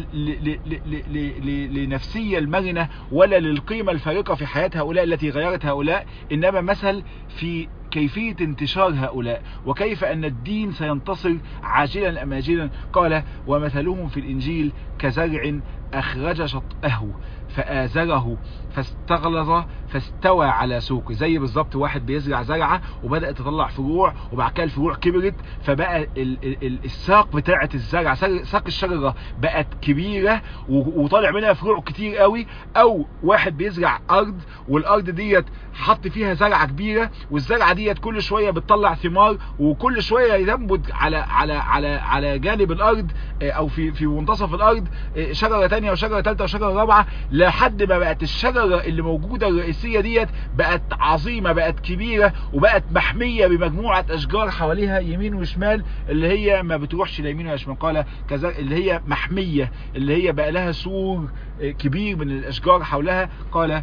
لنفسيه المرنه ولا للقيمه الفارقه في حياه هؤلاء التي غيرت هؤلاء انما مثل في كيفية انتشار هؤلاء وكيف أن الدين سينتصر عاجلا أم آجلا قال ومثلهم في الإنجيل كزرع أخرج شطأه فآزره فاستغلظ فاستوى على سوقه زي بالظبط واحد بيزرع زرعة وبدأت تطلع فروع وبعد كده الفروع كبرت فبقى ال ال الساق بتاعة الزرع ساق الشجرة بقت كبيرة وطالع منها فروع كتير قوي او واحد بيزرع ارض والارض ديت حط فيها زرعة كبيرة والزرعة ديت كل شوية بتطلع ثمار وكل شوية ينبت على على على على جانب الارض او في في منتصف الارض شجرة تانية وشجرة تالتة وشجرة رابعة لحد ما بقت الشجرة اللي موجودة الرئيسية ديت بقت عظيمة بقت كبيرة وبقت محمية بمجموعة اشجار حواليها يمين وشمال اللي هي ما بتروحش لا يمين ولا شمال قال كذا اللي هي محمية اللي هي بقى لها سور كبير من الاشجار حولها قال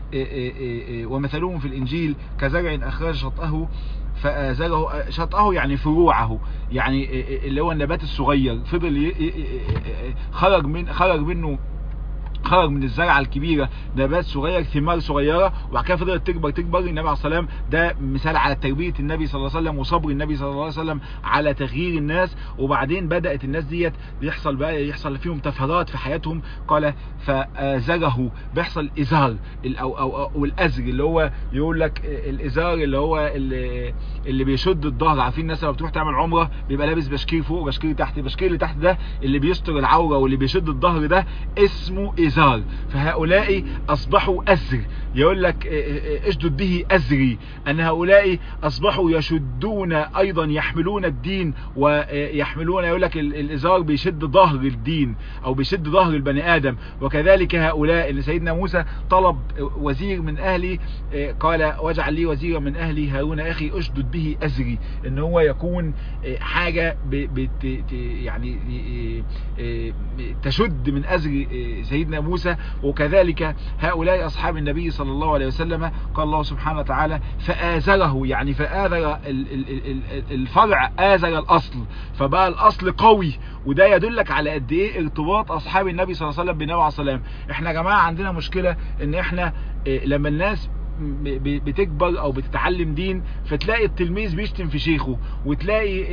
ومثلهم في الإنجيل كزرع أخرج شطأه فآزره شطأه يعني فروعه يعني اللي هو النبات الصغير فضل خرج من خرج منه خرج من الزرعه الكبيره نبات صغير ثمار صغيره وبعد كده فضلت تكبر تكبر النبي عليه الصلاه والسلام ده مثال على تربيه النبي صلى الله عليه وسلم وصبر النبي صلى الله عليه وسلم على تغيير الناس وبعدين بدات الناس ديت يحصل بقى يحصل فيهم تفهرات في حياتهم قال فازره بيحصل ازار او او او الازر اللي هو يقول لك الازار اللي هو اللي, اللي بيشد الظهر عارفين الناس لما بتروح تعمل عمره بيبقى لابس بشكير فوق بشكير تحت البشكير اللي تحت ده اللي بيستر العوره واللي بيشد الظهر ده اسمه إزار فهؤلاء أصبحوا أزر يقول لك اشدد به أزري أن هؤلاء أصبحوا يشدون أيضا يحملون الدين ويحملون يقول لك الإزار بيشد ظهر الدين أو بيشد ظهر البني آدم وكذلك هؤلاء اللي سيدنا موسى طلب وزير من أهلي قال واجعل لي وزيرا من أهلي هارون أخي اشدد به أزري ان هو يكون حاجة بت يعني تشد من أزر سيدنا موسى وكذلك هؤلاء أصحاب النبي صلى الله عليه وسلم قال الله سبحانه وتعالى فآزره يعني فآذر الفرع آزر الأصل فبقى الأصل قوي وده يدلك على قد ايه ارتباط أصحاب النبي صلى الله عليه وسلم بالنبي عليه السلام احنا يا جماعة عندنا مشكلة ان احنا لما الناس بتكبر او بتتعلم دين فتلاقي التلميذ بيشتم في شيخه وتلاقي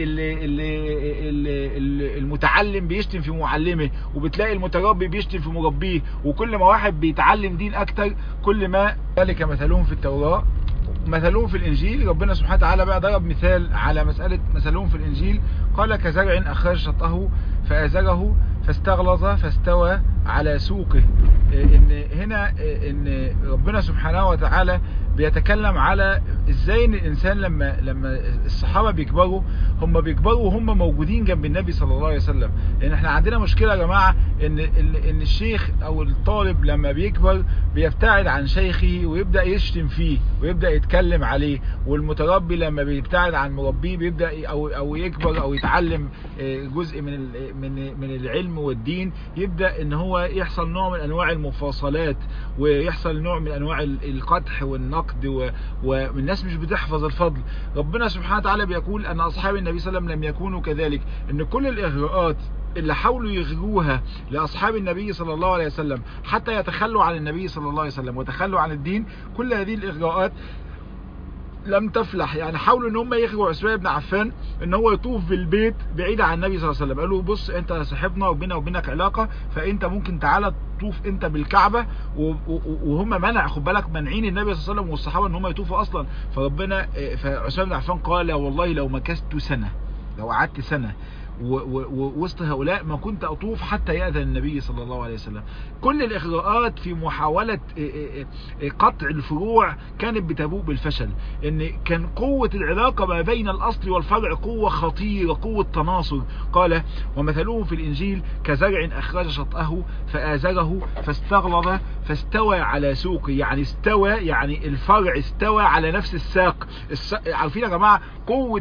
المتعلم بيشتم في معلمه وبتلاقي المتربي بيشتم في مربيه وكل ما واحد بيتعلم دين اكتر كل ما ذلك مثلهم في التوراة مثلهم في الانجيل ربنا سبحانه وتعالى بقى ضرب مثال على مسألة مثلهم في الانجيل قال كزرع اخرج شطه فازره فاستغلظ فاستوى على سوقه ان هنا ان ربنا سبحانه وتعالى بيتكلم على ازاي ان الانسان لما لما الصحابه بيكبروا هم بيكبروا وهم موجودين جنب النبي صلى الله عليه وسلم لان احنا عندنا مشكله يا جماعه ان ان الشيخ او الطالب لما بيكبر بيبتعد عن شيخه ويبدا يشتم فيه ويبدا يتكلم عليه والمتربي لما بيبتعد عن مربيه بيبدا او او يكبر او يتعلم جزء من من من العلم والدين يبدا ان هو يحصل نوع من انواع المفاصلات ويحصل نوع من انواع القدح والنقد والناس مش بتحفظ الفضل ربنا سبحانه وتعالى بيقول ان اصحاب النبي صلى الله عليه وسلم لم يكونوا كذلك ان كل الاغراءات اللي حاولوا يغروها لأصحاب النبي صلى الله عليه وسلم حتى يتخلوا عن النبي صلى الله عليه وسلم وتخلوا عن الدين كل هذه الإغراءات لم تفلح يعني حاولوا ان هم يخرجوا عثمان بن عفان ان هو يطوف بالبيت بعيد عن النبي صلى الله عليه وسلم قالوا بص انت صاحبنا وبيننا وبينك علاقه فانت ممكن تعالى تطوف انت بالكعبه وهم منع خد بالك مانعين النبي صلى الله عليه وسلم والصحابه ان هم يطوفوا اصلا فربنا فعثمان بن عفان قال والله لو مكثت سنه لو قعدت سنه ووسط هؤلاء ما كنت أطوف حتى يأذن النبي صلى الله عليه وسلم كل الإغراءات في محاولة قطع الفروع كانت بتبوء بالفشل ان كان قوة العلاقة ما بين الأصل والفرع قوة خطيرة قوة تناصر قال ومثلهم في الإنجيل كزرع أخرج شطأه فآزره فاستغلظ فاستوى على سوقه يعني استوى يعني الفرع استوى على نفس الساق عارفين يا جماعة قوة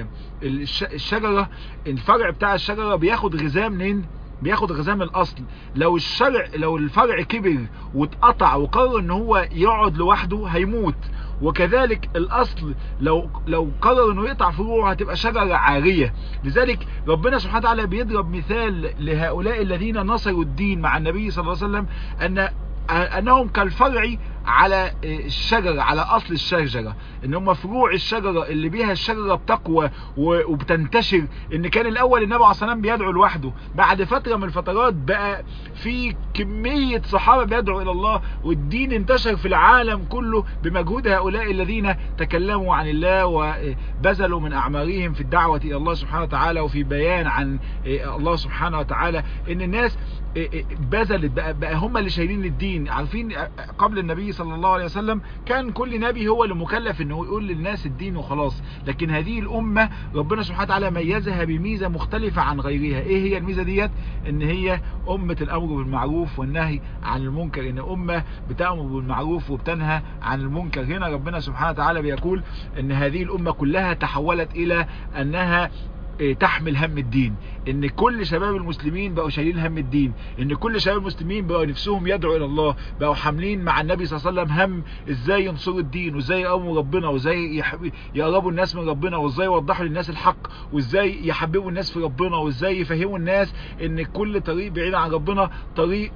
الشجرة الفرع بتاع الشجرة بياخد غذاء منين بياخد غذاء من الاصل لو الشرع لو الفرع كبر واتقطع وقرر ان هو يقعد لوحده هيموت وكذلك الاصل لو لو قرر انه يقطع فروعه هتبقى شجره عاريه لذلك ربنا سبحانه وتعالى بيضرب مثال لهؤلاء الذين نصروا الدين مع النبي صلى الله عليه وسلم ان انهم كالفرع على الشجرة على اصل الشجرة ان هم فروع الشجرة اللي بيها الشجرة بتقوى وبتنتشر ان كان الاول النبي عليه الصلاة والسلام بيدعو لوحده بعد فترة من الفترات بقى في كمية صحابة بيدعوا الى الله والدين انتشر في العالم كله بمجهود هؤلاء الذين تكلموا عن الله وبذلوا من اعمارهم في الدعوة الى الله سبحانه وتعالى وفي بيان عن الله سبحانه وتعالى ان الناس بذلت بقى, بقى هم اللي شايلين الدين عارفين قبل النبي صلى الله عليه وسلم كان كل نبي هو اللي مكلف انه يقول للناس الدين وخلاص لكن هذه الامة ربنا سبحانه وتعالى ميزها بميزة مختلفة عن غيرها ايه هي الميزة ديت ان هي امة الامر بالمعروف والنهي عن المنكر ان امة بتأمر بالمعروف وبتنهى عن المنكر هنا ربنا سبحانه وتعالى بيقول ان هذه الامة كلها تحولت الى انها تحمل هم الدين ان كل شباب المسلمين بقوا شايلين هم الدين ان كل شباب المسلمين بقوا نفسهم يدعوا الى الله بقوا حاملين مع النبي صلى الله عليه وسلم هم ازاي ينصروا الدين وازاي يقوموا ربنا وازاي يقربوا الناس من ربنا وازاي يوضحوا للناس الحق وازاي يحببوا الناس في ربنا وازاي يفهموا الناس ان كل طريق بعيد عن ربنا طريق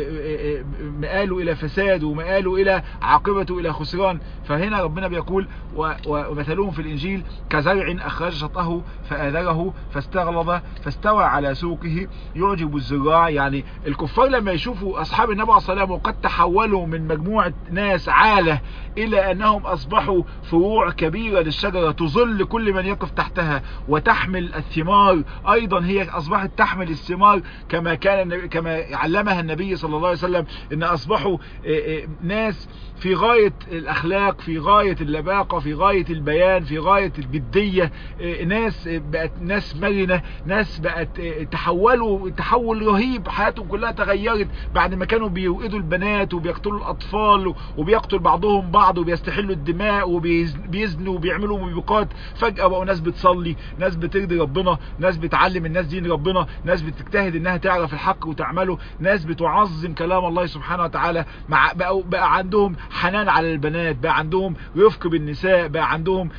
مآله الى فساد ومآله الى عاقبته الى خسران فهنا ربنا بيقول ومثلهم في الانجيل كزرع اخرج شطه فآذره فاستغلظ فاستوى على سوقه يعجب الزراع يعني الكفار لما يشوفوا اصحاب النبي عليه الصلاه والسلام وقد تحولوا من مجموعه ناس عاله الى انهم اصبحوا فروع كبيره للشجره تظل كل من يقف تحتها وتحمل الثمار ايضا هي اصبحت تحمل الثمار كما كان كما علمها النبي صلى الله عليه وسلم ان اصبحوا ناس في غاية الاخلاق في غاية اللباقة في غاية البيان في غاية الجدية ناس بقت ناس مرنة ناس بقت تحولوا تحول رهيب حياتهم كلها تغيرت بعد ما كانوا بيوقدوا البنات وبيقتلوا الاطفال وبيقتل بعضهم بعض وبيستحلوا الدماء وبيزنوا وبيعملوا موبقات فجأة بقوا ناس بتصلي ناس بترضي ربنا ناس بتعلم الناس دين ربنا ناس بتجتهد انها تعرف الحق وتعمله ناس بتعظم كلام الله سبحانه وتعالى مع بقى, بقى عندهم حنان على البنات بقى عندهم رفق بالنساء بقى عندهم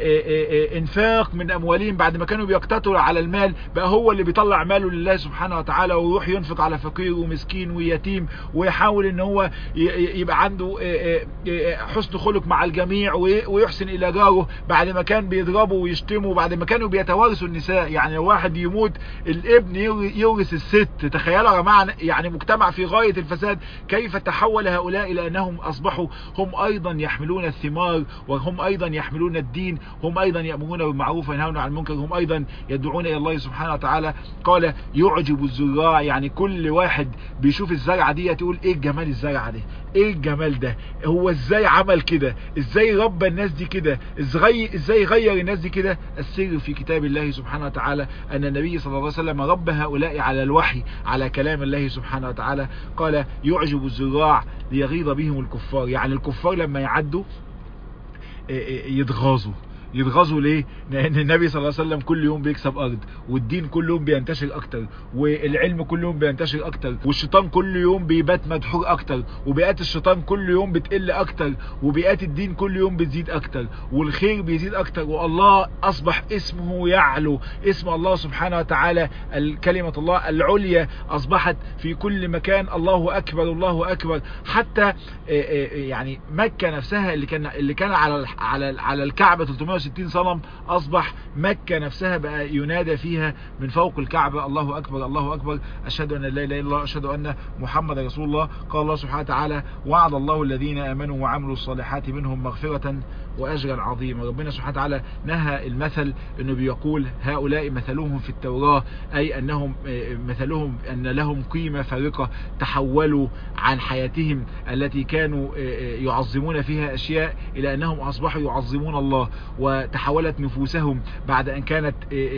انفاق من اموالهم بعد ما كانوا بيقتطروا على المال بقى هو اللي بيطلع ماله لله سبحانه وتعالى ويروح ينفق على فقير ومسكين ويتيم ويحاول ان هو يبقى عنده حسن خلق مع الجميع ويحسن الى جاره بعد ما كان بيضربوا ويشتموا بعد ما كانوا بيتوارثوا النساء يعني واحد يموت الابن يورث الست تخيلوا يا جماعه يعني مجتمع في غايه الفساد كيف تحول هؤلاء الى انهم اصبحوا هم ايضا يحملون الثمار وهم ايضا يحملون الدين هم ايضا يأمرون بالمعروف وينهون عن المنكر هم ايضا يدعون الى الله سبحانه وتعالى قال يعجب الزراع يعني كل واحد بيشوف الزرعه دي يقول ايه جمال الزرعه دي ايه الجمال ده هو ازاي عمل كده ازاي ربى الناس دي كده ازاي ازاي غير الناس دي كده السر في كتاب الله سبحانه وتعالى ان النبي صلى الله عليه وسلم ربى هؤلاء على الوحي على كلام الله سبحانه وتعالى قال يعجب الزراع ليغيظ بهم الكفار يعني الكفار لما يعدوا يتغاظوا يتغاظوا ليه لان النبي صلى الله عليه وسلم كل يوم بيكسب ارض والدين كل يوم بينتشر اكتر والعلم كل يوم بينتشر اكتر والشيطان كل يوم بيبات مدحور اكتر وبيئات الشيطان كل يوم بتقل اكتر وبيئات الدين كل يوم بتزيد اكتر والخير بيزيد اكتر والله اصبح اسمه يعلو اسم الله سبحانه وتعالى كلمة الله العليا اصبحت في كل مكان الله اكبر الله اكبر حتى يعني مكة نفسها اللي كان اللي كان على على على الكعبة 360 صنم اصبح مكة نفسها بقى ينادى فيها من فوق الكعبة الله اكبر الله اكبر اشهد ان لا اله الا الله اشهد ان محمد رسول الله قال الله سبحانه وتعالى وعد الله الذين امنوا وعملوا الصالحات منهم مغفرة واجرا عظيما ربنا سبحانه وتعالى نهى المثل انه بيقول هؤلاء مثلهم في التوراة اي انهم مثلهم ان لهم قيمة فارقة تحولوا عن حياتهم التي كانوا يعظمون فيها اشياء الى انهم اصبحوا يعظمون الله وتحولت نفوسهم بعد ان كانت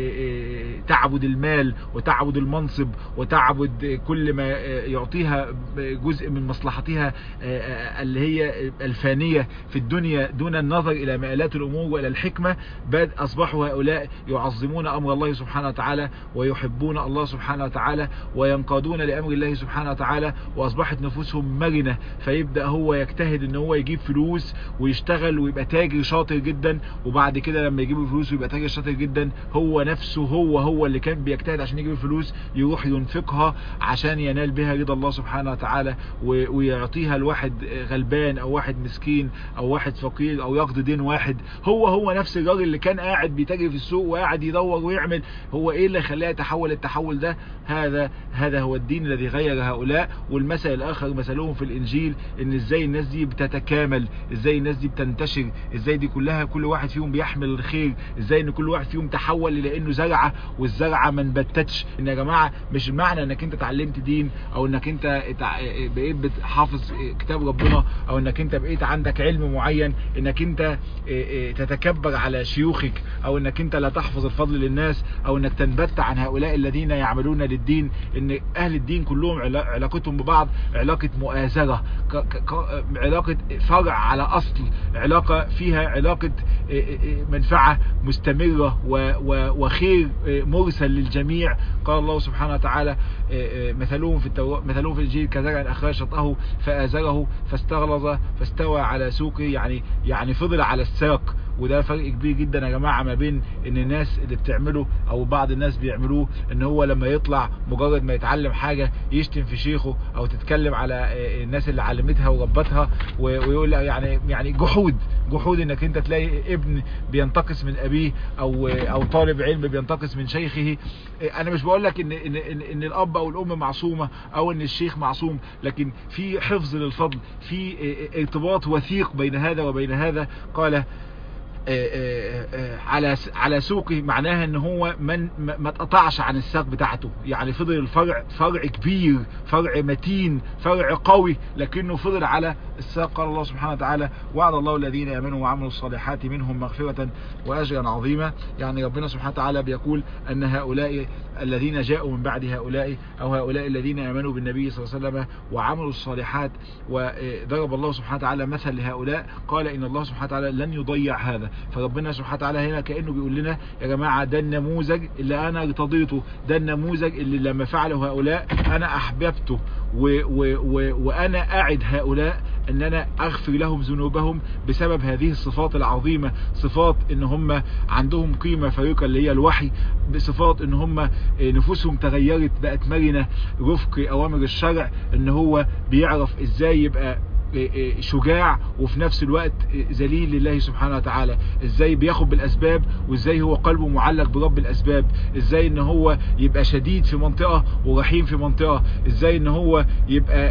تعبد المال وتعبد المنصب وتعبد كل ما يعطيها جزء من مصلحتها اللي هي الفانية في الدنيا دون النظر الى مآلات الامور والى الحكمة بل اصبحوا هؤلاء يعظمون امر الله سبحانه وتعالى ويحبون الله سبحانه وتعالى وينقادون لامر الله سبحانه وتعالى واصبحت نفوسهم مرنة فيبدأ هو يجتهد ان هو يجيب فلوس ويشتغل ويبقى تاجر شاطر جدا وبعد كده لما يجيب الفلوس ويبقى تاجر شاطر جدا هو نفسه هو هو اللي كان بيجتهد عشان يجيب الفلوس يروح ينفقها عشان ينال بها رضا الله سبحانه وتعالى ويعطيها لواحد غلبان او واحد مسكين او واحد فقير او يقضي دين واحد هو هو نفس الراجل اللي كان قاعد بيتاجر في السوق وقاعد يدور ويعمل هو ايه اللي خلاه يتحول التحول ده هذا هذا هو الدين الذي غير هؤلاء والمثل الاخر مثلهم في الانجيل ان ازاي الناس دي بتتكامل ازاي الناس دي بتنتشر ازاي دي كلها كل واحد فيهم بيحمل الخير ازاي ان كل واحد فيهم تحول الى انه زرعه والزرعه ما نبتتش ان يا جماعه مش معنى انك انت اتعلمت دين او انك انت بقيت حافظ كتاب ربنا او انك انت بقيت عندك علم معين انك انت انت تتكبر على شيوخك او انك انت لا تحفظ الفضل للناس او انك تنبت عن هؤلاء الذين يعملون للدين ان اهل الدين كلهم علاقتهم ببعض علاقة مؤازرة علاقة فرع على اصل علاقة فيها علاقة منفعة مستمرة وخير مرسل للجميع قال الله سبحانه وتعالى مثلهم في التو... مثلهم في الجيل كزرع اخرج شطأه فآزره فاستغلظ فاستوى على سوقه يعني يعني فضل على الساق وده فرق كبير جدا يا جماعة ما بين ان الناس اللي بتعمله او بعض الناس بيعملوه ان هو لما يطلع مجرد ما يتعلم حاجة يشتم في شيخه او تتكلم على الناس اللي علمتها وربتها ويقول يعني يعني جحود جحود انك انت تلاقي ابن بينتقص من ابيه او او طالب علم بينتقص من شيخه انا مش بقول لك ان ان ان, إن الاب او الام معصومة او ان الشيخ معصوم لكن في حفظ للفضل في ارتباط وثيق بين هذا وبين هذا قال على على سوقه معناها ان هو من ما اتقطعش عن الساق بتاعته يعني فضل الفرع فرع كبير فرع متين فرع قوي لكنه فضل على الساق قال الله سبحانه وتعالى وعد الله الذين امنوا وعملوا الصالحات منهم مغفرة واجرا عظيما يعني ربنا سبحانه وتعالى بيقول ان هؤلاء الذين جاءوا من بعد هؤلاء او هؤلاء الذين امنوا بالنبي صلى الله عليه وسلم وعملوا الصالحات وضرب الله سبحانه وتعالى مثل لهؤلاء قال ان الله سبحانه وتعالى لن يضيع هذا فربنا سبحانه وتعالى هنا كأنه بيقول لنا يا جماعة ده النموذج اللي انا ارتضيته ده النموذج اللي لما فعله هؤلاء انا احببته و و و وانا اعد هؤلاء ان انا اغفر لهم ذنوبهم بسبب هذه الصفات العظيمة صفات ان هم عندهم قيمة فارقة اللي هي الوحي بصفات ان هم نفوسهم تغيرت بقت مرنة رفق اوامر الشرع ان هو بيعرف ازاي يبقى شجاع وفي نفس الوقت ذليل لله سبحانه وتعالى ازاي بياخد بالاسباب وازاي هو قلبه معلق برب الاسباب ازاي ان هو يبقى شديد في منطقة ورحيم في منطقة ازاي ان هو يبقى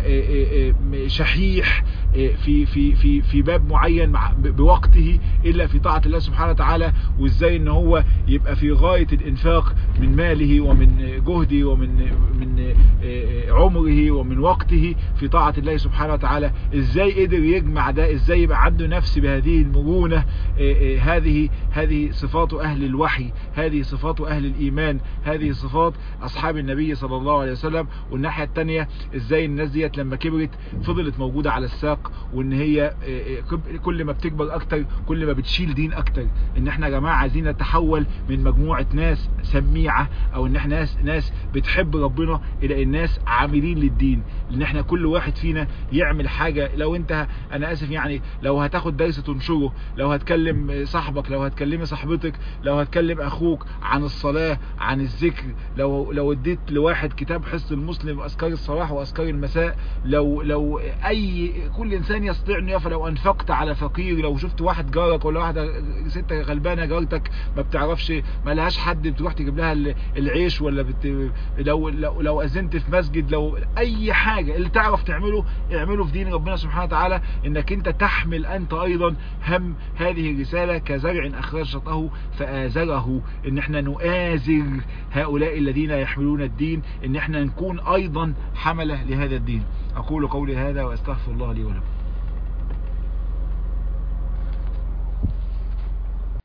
شحيح في في في في باب معين بوقته الا في طاعة الله سبحانه وتعالى وازاي ان هو يبقى في غاية الانفاق من ماله ومن جهده ومن من عمره ومن وقته في طاعة الله سبحانه وتعالى ازاي قدر يجمع ده ازاي يبقى عنده نفس بهذه المرونة هذه هذه صفات اهل الوحي هذه صفات اهل الايمان هذه صفات اصحاب النبي صلى الله عليه وسلم والناحية التانية ازاي الناس ديت لما كبرت فضلت موجودة على الساق وان هي كل ما بتكبر اكتر كل ما بتشيل دين اكتر ان احنا يا جماعة عايزين نتحول من مجموعة ناس سميعة او ان احنا ناس ناس بتحب ربنا الى الناس عاملين للدين ان احنا كل واحد فينا يعمل حاجة لو انت انا اسف يعني لو هتاخد درس تنشره لو هتكلم صاحبك لو هتكلمي صاحبتك لو هتكلم اخوك عن الصلاة عن الذكر لو لو اديت لواحد كتاب حصن المسلم اذكار الصباح واذكار المساء لو لو اي كل انسان يستطيع انه يفعل لو انفقت على فقير لو شفت واحد جارك ولا واحده ست غلبانه جارتك ما بتعرفش ما لهاش حد بتروح تجيب لها العيش ولا بت... لو لو لو اذنت في مسجد لو اي حاجه اللي تعرف تعمله اعمله في دين ربنا سبحانه وتعالى انك انت تحمل انت ايضا هم هذه الرسالة كزرع اخرج شطه فآزره ان احنا نؤازر هؤلاء الذين يحملون الدين ان احنا نكون ايضا حملة لهذا الدين اقول قولي هذا واستغفر الله لي ولكم